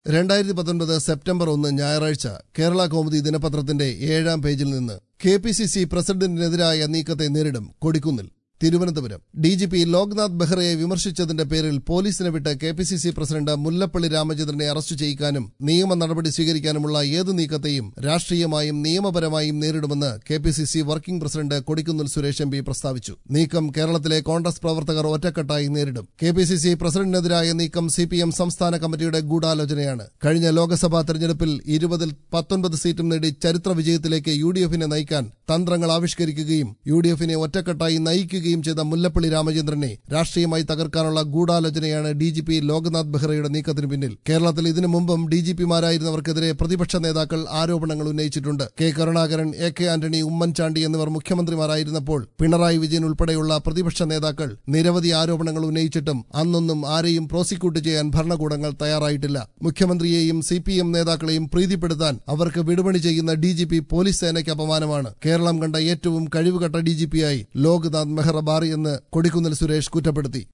രണ്ടായിരത്തി പത്തൊൻപത് സെപ്റ്റംബർ ഒന്ന് ഞായറാഴ്ച കേരള കൗമുദി ദിനപത്രത്തിന്റെ ഏഴാം പേജിൽ നിന്ന് കെ പി സി സി പ്രസിഡന്റിനെതിരായ നീക്കത്തെ നേരിടും Kodikunnil Thiruvananthapuram D G P Loknath ബെഹ്റയെ വിമർശിച്ചതിന്റെ പേരിൽ പോലീസിനെ വിട്ട് K P C C president Mullappally രാമചന്ദ്രനെ അറസ്റ്റ് ചെയ്യിക്കാനും നിയമ നടപടി സ്വീകരിക്കാനുമുള്ള ഏത് നീക്കത്തെയും രാഷ്ട്രീയമായും നിയമപരമായും നേരിടുമെന്ന് K P C C working president Kodikunnil Suresh M P പ്രസ്താവിച്ചു നീക്കം കേരളത്തിലെ കോൺഗ്രസ് പ്രവർത്തകർ ഒറ്റക്കെട്ടായി നേരിടും കെ പി സി സി പ്രസിഡന്റിനെതിരായ നീക്കം സി പി എം സംസ്ഥാന കമ്മിറ്റിയുടെ ഗൂഢാലോചനയാണ് കഴിഞ്ഞ ലോക്സഭാ തെരഞ്ഞെടുപ്പിൽ ഇരുപതിൽ പത്തൊൻപത് സീറ്റും നേടി ചരിത്ര വിജയത്തിലേക്ക് യു ഡി എഫിനെ നയിക്കാൻ തന്ത്രങ്ങൾ ആവിഷ്കരിക്കുകയും യു ഡി എഫിനെ ഒറ്റക്കെട്ടായി നയിക്കുകയും ചെയ്ത മുല്ലപ്പള്ളി രാമചന്ദ്രനെ രാഷ്ട്രീയമായി തകർക്കാനുള്ള ഗൂഢാലോചനയാണ് ഡി ജി പി ലോക്നാഥ് ബെഹ്റയുടെ നീക്കത്തിന് പിന്നിൽ കേരളത്തിൽ ഇതിനു മുമ്പും ഡി ജി പിമാരായിരുന്നവർക്കെതിരെ പ്രതിപക്ഷ നേതാക്കൾ ആരോപണങ്ങൾ ഉന്നയിച്ചിട്ടുണ്ട് K Karunakaran A K Antony Oommen Chandy എന്നിവർ മുഖ്യമന്ത്രിമാരായിരുന്നപ്പോൾ പിണറായി വിജയൻ ഉൾപ്പെടെയുള്ള പ്രതിപക്ഷ നേതാക്കൾ നിരവധി ആരോപണങ്ങൾ ഉന്നയിച്ചിട്ടും അന്നൊന്നും ആരെയും പ്രോസിക്യൂട്ട് ചെയ്യാൻ ഭരണകൂടങ്ങൾ തയ്യാറായിട്ടില്ല മുഖ്യമന്ത്രിയെയും സി പി എം നേതാക്കളെയും പ്രീതിപ്പെടുത്താൻ അവർക്ക് വിടുപണി ചെയ്യുന്ന ഡി ജി പി പോലീസ് സേനയ്ക്ക് അപമാനമാണ് കേരളം കണ്ട ഏറ്റവും കഴിവുകെട്ട ഡി ജി പിയായി ലോക്നാഥ് മെഹ്റ മാറിയെന്ന് കൊടിക്കുന്നിൽ സുരേഷ് കുറ്റപ്പെടുത്തി